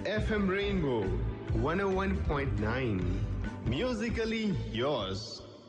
FM Rainbow 101.9. Musically yours.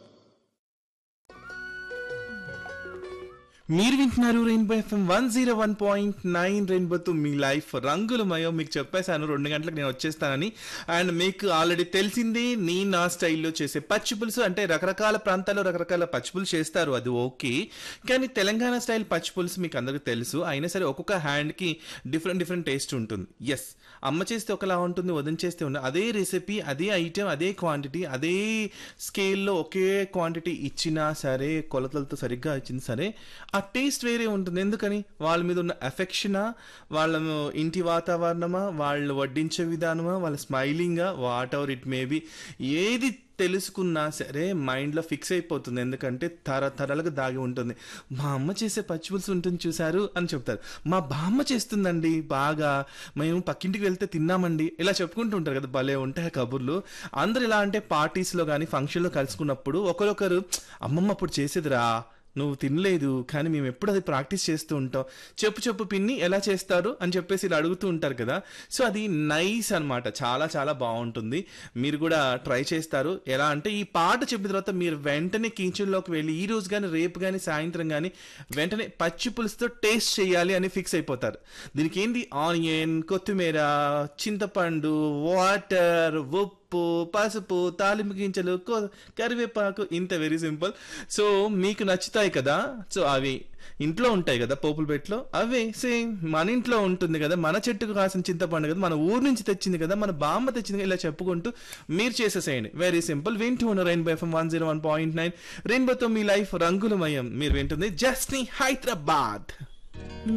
మీరు వింటున్నారు rainbow FM one zero one point nine రెయిన్బోతో మీ లైఫ్ రంగులమయం మీకు చెప్పేశాను రెండు గంటలకు నేను వచ్చేస్తానని అండ్ మీకు ఆల్రెడీ తెలిసిందే నేను నా స్టైల్లో చేసే పచ్చి పులుసు అంటే రకరకాల ప్రాంతాల్లో రకరకాల పచ్చి పులుసు చేస్తారు అది ఓకే కానీ తెలంగాణ స్టైల్ పచ్చి పులుసు మీకు అందరికీ తెలుసు అయినా సరే ఒక్కొక్క హ్యాండ్కి డిఫరెంట్ డిఫరెంట్ టేస్ట్ ఉంటుంది ఎస్ అమ్మ చేస్తే ఒకలా ఉంటుంది వదిన చేస్తే ఉంటుంది అదే రెసిపీ అదే ఐటెం అదే క్వాంటిటీ అదే స్కేల్లో ఒకే క్వాంటిటీ ఇచ్చినా సరే కొలతలతో సరిగ్గా ఇచ్చినా సరే ఆ టేస్ట్ వేరే ఉంటుంది ఎందుకని వాళ్ళ మీద ఉన్న ఎఫెక్షనా వాళ్ళ ఇంటి వాతావరణమా వాళ్ళు వడ్డించే విధానమా వాళ్ళ స్మైలింగా whatever it may be ఏది తెలుసుకున్నా సరే మైండ్లో ఫిక్స్ అయిపోతుంది ఎందుకంటే తరతరాలుగా దాగి ఉంటుంది మా అమ్మ చేసే పచ్చిపులుసు ఉంటుంది చూశారు అని చెప్తారు మా బామ్మ చేస్తుందండి బాగా మేము పక్కింటికి వెళ్తే తిన్నామండి ఇలా చెప్పుకుంటూ ఉంటారు కదా భలే ఉంటాయి ఆ కబుర్లు అందరు ఇలా అంటే పార్టీస్లో కానీ ఫంక్షన్లో కలుసుకున్నప్పుడు ఒకరొకరు అమ్మమ్మ అప్పుడు చేసేదిరా నువ్వు తినలేదు కానీ మేము ఎప్పుడు అది ప్రాక్టీస్ చేస్తూ ఉంటాం చెప్పు చెప్పు పిన్ని ఎలా చేస్తారు అని చెప్పేసి ఇలా అడుగుతూ ఉంటారు కదా సో అది నైస్ అన్నమాట చాలా చాలా బాగుంటుంది మీరు కూడా ట్రై చేస్తారు ఎలా అంటే ఈ పాట చెప్పిన తర్వాత మీరు వెంటనే కిచెన్లోకి వెళ్ళి ఈ రోజు కానీ రేపు కానీ సాయంత్రం కానీ వెంటనే పచ్చి పులుసుతో టేస్ట్ చేయాలి అని ఫిక్స్ అయిపోతారు దీనికి ఏంటి ఆనియన్ కొత్తిమీర చింతపండు వాటర్ ఉప్పు పసుపు తాలింపు గింజలు కొ- కరివేపాకు ఇంత వెరీ సింపుల్ సో మీకు నచ్చుతాయి కదా సో అవి ఇంట్లో ఉంటాయి కదా పోపుల పెట్లో అవే సేమ్ మన ఇంట్లో ఉంటుంది కదా మన చెట్టుకు కాసిన చింతపండు కదా మన ఊరు నుంచి తెచ్చింది కదా మన బామ్మ తెచ్చింది కదా ఇలా చెప్పుకుంటూ మీరు చేసేసేయండి వెరీ సింపుల్ వింటూ ఉన్న rainbow FM one zero one point nine రెయిన్బోతో మీ లైఫ్ రంగులమయం మీరు వింటుంది జస్ని హైదరాబాద్